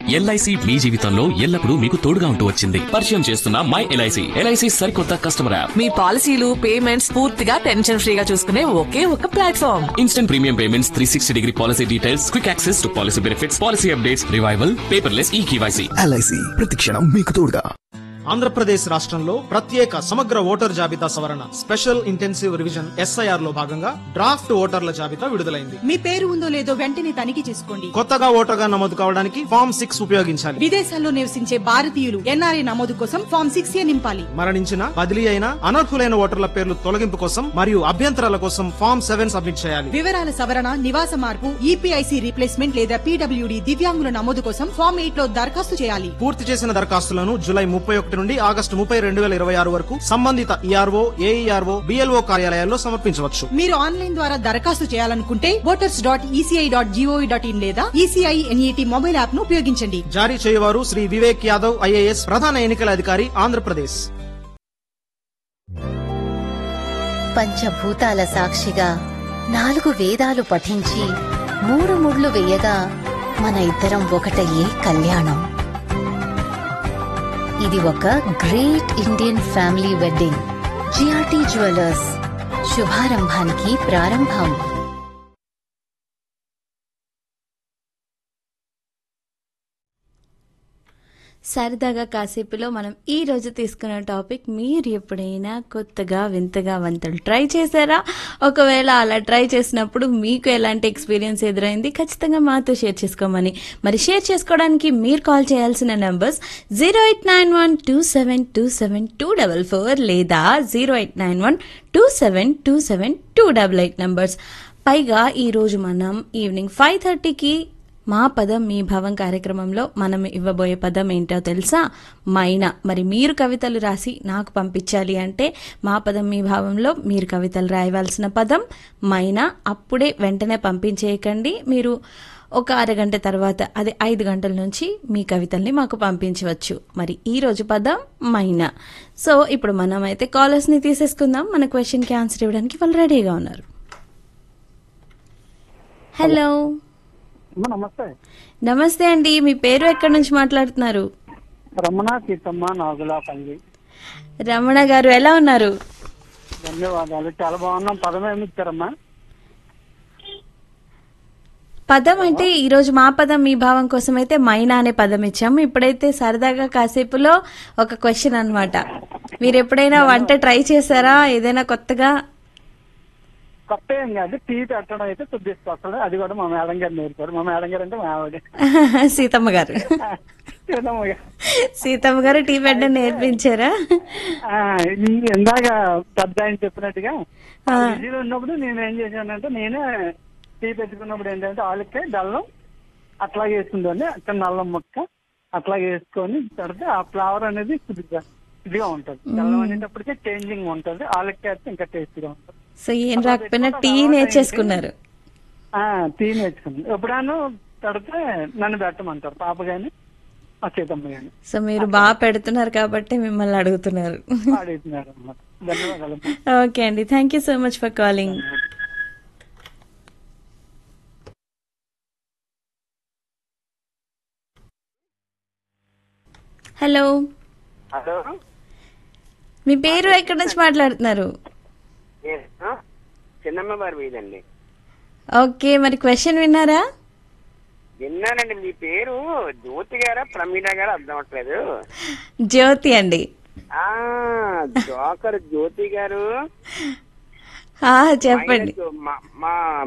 LIC మీ జీవితంలో ఎల్లప్పుడూ మీకు తోడుగా ఉంటూ వచ్చింది పరిచయం చేస్తున్న మై ఎల్ఐసి ఎల్ఐసి సరికొత్త కస్టమర్ యాప్ మీ పాలసీలు పేమెంట్స్ పూర్తిగా టెన్షన్ ఫ్రీగా చూసుకునే ఒకే ఒక platform instant premium payments three sixty degree policy details quick access to policy benefits policy updates revival paperless e KYC LIC ప్రతిక్షణం మీకు తోడుగా ఆంధ్రప్రదేశ్ రాష్ట్రంలో ప్రత్యేక సమగ్ర ఓటర్ జాబితా సవరణ స్పెషల్ ఇంటెన్సివ్ రివిజన్ ఎస్ఐఆర్ లో భాగంగా డ్రాఫ్ట్ ఓటర్ల జాబితా విడుదలైంది మీ పేరు ఉందో లేదో వెంటనే తనిఖీ చేసుకోండి కొత్తగా ఓటర్గా నమోదు కావడానికి ఫామ్ సిక్స్ ఉపయోగించాలి విదేశాల్లో నివసించే భారతీయులు ఎన్ఆర్ఐ నమోదు కోసం ఫామ్ సిక్స్ ఏ నింపాలి మరణించిన బదిలీ అయిన అనర్హులైన ఓటర్ల పేర్లు తొలగింపు కోసం మరియు అభ్యంతరాల కోసం ఫామ్ సెవెన్ సబ్మిట్ చేయాలి వివరాల సవరణ నివాస మార్పు ఈపీఐసి రీప్లేస్మెంట్ లేదా పీడబ్ల్యూడి దివ్యాంగుల నమోదు కోసం ఫామ్ ఎయిట్ లో దరఖాస్తు చేయాలి పూర్తి చేసిన దరఖాస్తులను జూలై ముప్పై ఒకటి నుండి ఆగస్టు ముప్పై రెండు వేల ఇరవై ఆరు వరకు సంబంధిత ఈఆర్ఓ ఏఈఆర్ఓ బిఎల్ఓ కార్యాలయాల్లో సమర్పించవచ్చు మీరు ఆన్లైన్ ద్వారా దరఖాస్తు చేయాలనుకుంటే voters dot ECI dot G O V dot in లేదా ఈసీఐ ఎన్ఈటి మొబైల్ యాప్ ను ఉపయోగించండి జారీ చేయవారు శ్రీ వివేక్ యాదవ్ ఐఏఎస్ ప్రధాన ఎన్నికల అధికారి ఆంధ్రప్రదేశ్ పంచభూతాల సాక్షిగా నాలుగు వేదాలు పఠించి మూడు ముళ్ళు వేయగా మన ఇద్దరం ఒకటయ్యే కళ్యాణం ఇది ఒక great Indian family wedding GRT jewellers శుభారంభానికి ప్రారంభం సరదాగా కాసేపులో మనం ఈ రోజు తీసుకున్న టాపిక్ మీరు ఎప్పుడైనా కొత్తగా వింతగా వంటలు ట్రై చేశారా ఒకవేళ అలా ట్రై చేసినప్పుడు మీకు ఎలాంటి ఎక్స్పీరియన్స్ ఎదురైంది ఖచ్చితంగా మాతో షేర్ చేసుకోమని మరి షేర్ చేసుకోవడానికి మీరు కాల్ చేయాల్సిన numbers zero eight nine one two seven two seven two double four లేదా zero eight nine one two seven two seven two double eight numbers పైగా ఈరోజు మనం ఈవినింగ్ ఫైవ్ థర్టీకి మా పదం మీ భావం కార్యక్రమంలో మనం ఇవ్వబోయే పదం ఏంటో తెలుసా మైనా మరి మీరు కవితలు రాసి నాకు పంపించాలి అంటే మా పదం మీ భావంలో మీరు కవితలు రాయవలసిన పదం మైనా అప్పుడే వెంటనే పంపించేయకండి మీరు ఒక అరగంట తర్వాత అది ఐదు గంటల నుంచి మీ కవితల్ని మాకు పంపించవచ్చు మరి ఈ రోజు పదం మైనా సో ఇప్పుడు మనం అయితే కాలర్స్ని తీసేసుకుందాం మన క్వశ్చన్కి ఆన్సర్ ఇవ్వడానికి వాళ్ళు రెడీగా ఉన్నారు హలో నమస్తే నమస్తే అండి మీ పేరు ఎక్కడి నుంచి మాట్లాడుతున్నారు రమణ సీతమ్మ నాగులాపల్లి రమణ గారు ఎలా ఉన్నారు ధన్యవాదాలు చాలా బాగున్నాం పదం ఏమి ఇచ్చారమ్మా పదం అంటే ఈ రోజు మా పదం మీ భావం కోసం అయితే మైనా అనే పదం ఇచ్చాము ఇప్పుడైతే సరదాగా కాసేపులో ఒక క్వశ్చన్ అన్నమాట మీరు ఎప్పుడైనా వంట ట్రై చేశారా ఏదైనా కొత్తగా కొత్త ఏం కాదు టీ పెట్టడం అయితే కొద్దిగా వస్తుంది అది కూడా మా మేడం గారు నేర్పారు మా మేడం గారు అంటే మా ఆవిడ సీతమ్మ గారు సీతమ్మ గారు. సీతమ్మ గారు టీ పెట్టడం నేర్పించారా ఆ, ఈ ఇందాక పెద్ద ఆయన చెప్పినట్టుగా బిజీలో ఉన్నప్పుడు నేను ఏం చేశానంటే నేనే టీ పెట్టుకున్నప్పుడు ఏంటంటే ఆలుక్కాయ బెల్లం అట్లాగే వేసుకుంటాను అక్కడ నల్లం ముక్క అట్లాగే వేసుకొని పెడితే ఆ ఫ్లేవర్ అనేది కొద్దిగా ఇదిగా ఉంటుంది బెల్లం అనేటప్పటికే చేంజింగ్ ఉంటుంది ఆలుక్కాయ అయితే ఇంకా టేస్టీగా ఉంటుంది సో ఏం రాకపోయినా టీ నేర్చేసుకున్నారు ఆ టీ నేర్చుకున్నాను ఎప్పుడైనా పెడితే నన్ను పెట్టమంటారు పాప గాని మా సీతమ్మ గాని సో మీరు బాగా పెడుతున్నారు కాబట్టి మిమ్మల్ని అడుగుతున్నారు అడుగుతున్నారు అన్నమాట ధన్యవాదాలు ఓకే అండి thank you so much for calling hello hello మీ పేరు ఎక్కడి నుంచి మాట్లాడుతున్నారు నేను చిన్నమ్మ వారి మీదండి ఓకే మరి క్వశ్చన్ విన్నారా విన్నానండి మీ పేరు జ్యోతి గారా ప్రమీల గారా అర్థం అవట్లేదు జ్యోతి అండి ఆ జోకర్ జ్యోతి గారు ఆ, చెప్పండి మా- మా